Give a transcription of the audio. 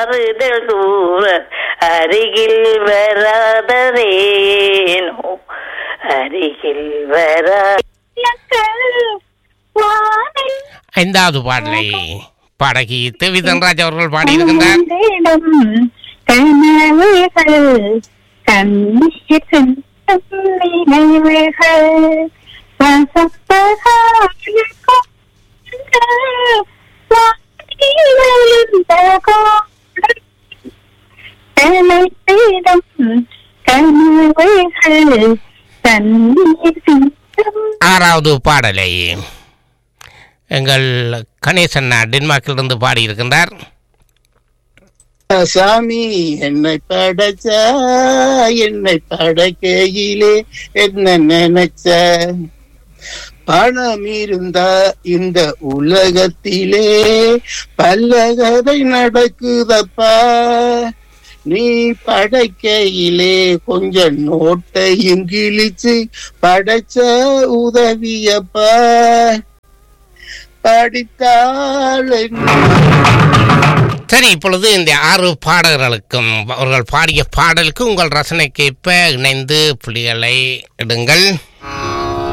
ஆறுதல் கூற அருகில் வராததேனோ அருகில் வரா ஐந்தாவது பாடலை பாடகி தேவி தன்ராஜ் அவர்கள் பாடியிருக்கின்றார் கனவுகள் கண்ணீர் சிந்தும் நினைவுகள் வசப்பகாயம் கொண்ட வானில் விழுந்த கோலம். தலைப்பிடம் கனவுகள் கண்ணீர் சிந்தும் ஆறாவது பாடலை எங்கள் கணேசன் டென்மார்க்கிலிருந்து பாடியிருக்கின்றார் சாமி என்னை படைச்ச என்னை படைக்கையிலே என்ன நினைச்ச பணம் இருந்தா இந்த உலகத்திலே பல்லகதை நடக்குதப்பா நீ படைக்கையிலே கொஞ்சம் நோட்டையும் கிழிச்சு படைச்ச உதவியப்பா படித்தாள் சரி இப்பொழுது இந்த ஆறு பாடகர்களுக்கும் அவர்கள் பாடிய பாடலுக்கு உங்கள் ரசனைக்கேற்ப இணைந்து புள்ளிகளை இடுங்கள்